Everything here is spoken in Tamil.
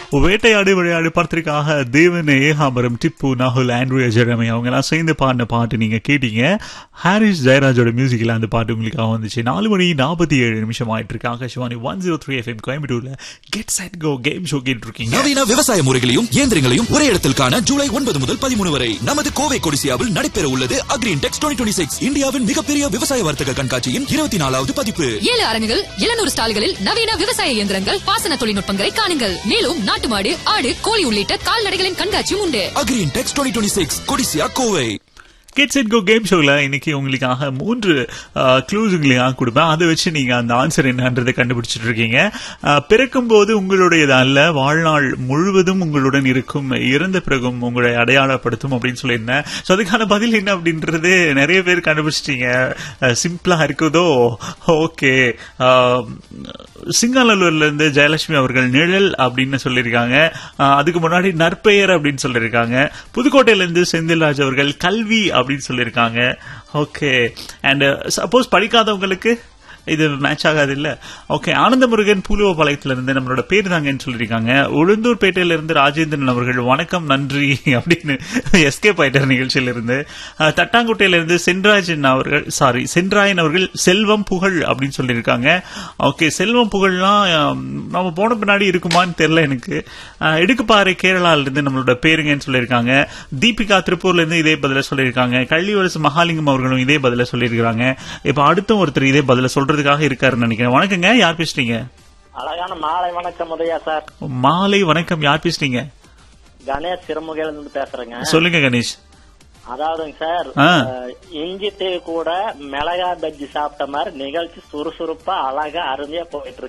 வேட்டையாடு விளையாடு படத்திற்காக தேவன் ஏகாம்பரம் டிப்பு நாகுல் ஆண்ட்ரியா ஜெரமி அவங்க எல்லாம் சேர்ந்து பாடின பாட்டு நீங்க கேட்டீங்க ஹாரிஸ் ஜெயராஜோட மியூசிக்ல அந்த பாட்டு உங்களுக்காக வந்துச்சு நாலு மணி நாற்பத்தி ஏழு நிமிஷம் ஆயிட்டு இருக்கு Akashvani one zero three FM கோயம்புத்தூர்ல get set go game show கேட்டு இருக்கீங்க நவீன விவசாய முறைகளையும் இயந்திரங்களையும் ஒரே இடத்தில் காண ஜூலை ஒன்பது முதல் பதிமூணு வரை நமது கோவை கொடிசியாவில் நடைபெற உள்ளது அக்ரீன் டெக்ஸ் டுவெண்ட்டி சிக்ஸ் இந்தியாவின் மிகப்பெரிய விவசாய வர்த்தக கண்காட்சியின் இருபத்தி நாலாவது பதிப்பு ஏழு அரங்குகள் எழுநூறு ஸ்டால்களில் நவீன விவசாய இயந்திரங்கள் பாசன தொழில்நுட்பங்களை காணுங்கள் மேலும் நாட்டு மாடு ஆடு கோழி உள்ளிட்ட கால்நடைகளின் கண்காட்சியும் உண்டு Agrintex twenty six Codissia Kovai gets and go game ஷோவில் இன்னைக்கு உங்களுக்காக மூன்று க்ளூஸ் உங்களுக்காக கொடுப்பேன் அதை வச்சு நீங்க அந்த ஆன்சர் என்னன்றதை கண்டுபிடிச்சிட்டு இருக்கீங்க அஹ், பிறக்கும்போது உங்களுடையது அல்ல வாழ்நாள் முழுவதும் உங்களுடன் இருக்கும் இறந்த பிறகும் உங்களை அடையாளப்படுத்தும் அப்படின்னு சொல்லியிருந்தேன் ஸோ அதுக்கான பதில் என்ன அப்படின்றது நிறைய பேர் கண்டுபிடிச்சிட்டீங்க சிம்பிளா இருக்குதோ ஓகே சிங்காநல்லூர்ல இருந்து ஜெயலட்சுமி அவர்கள் நிழல் அப்படின்னு சொல்லியிருக்காங்க அஹ், அதுக்கு முன்னாடி நற்பெயர் அப்படின்னு சொல்லியிருக்காங்க புதுக்கோட்டையில இருந்து செந்தில்ராஜ் அவர்கள் கல்வி அப்படின்னு சொல்லியிருக்காங்க ஓகே அண்ட் சப்போஸ் படிக்காதவங்களுக்கு இது மேட்ச் ஆகாது இல்ல ஓகே ஆனந்த முருகன் பூலுவ பாளையத்துல இருந்து நம்மளோட பேர் தாங்கன்னு சொல்லியிருக்காங்க உளுந்தூர் பேட்டையில இருந்து ராஜேந்திரன் அவர்கள் வணக்கம் நன்றி அப்படின்னு எஸ்கே பைட்டர் நிகழ்ச்சியில இருந்து அஹ், தட்டாங்குட்டையில இருந்து சென்ராஜன் அவர்கள் சாரி சென்ராயன் அவர்கள் செல்வம் புகழ் அப்படின்னு சொல்லியிருக்காங்க ஓகே செல்வம் புகழ்லாம் அஹ், நம்ம போன பின்னாடி இருக்குமான்னு தெரியல எனக்கு அஹ், எடுக்குப்பாறை கேரளால இருந்து நம்மளோட பேருங்கன்னு சொல்லியிருக்காங்க தீபிகா திருப்பூர்ல இருந்து இதே பதில சொல்லியிருக்காங்க கள்ளிவரசு மகாலிங்கம் அவர்களும் இதே பதில சொல்லியிருக்காங்க இப்ப அடுத்தும் ஒருத்தர் இதே பதில சொல்றதுக்காக இருக்காருன்னு நினைக்கிறேன் வணக்கங்க யார் பேசுறீங்க அழகான மாலை வணக்கம் உதயா சார் மாலை வணக்கம் யார் பேசுறீங்க கணேஷ் சிறுமுகையில இருந்து பேசுறேங்க சொல்லுங்க கணேஷ் அதாவதுங்க சார் ஆ. அஹ், இஞ்சி டீ கூட மிளகா பஜ்ஜி சாப்பிட்ட மாதிரி நிகழ்ச்சி சுறுசுறுப்பா அழகா அருமையா போயிட்டு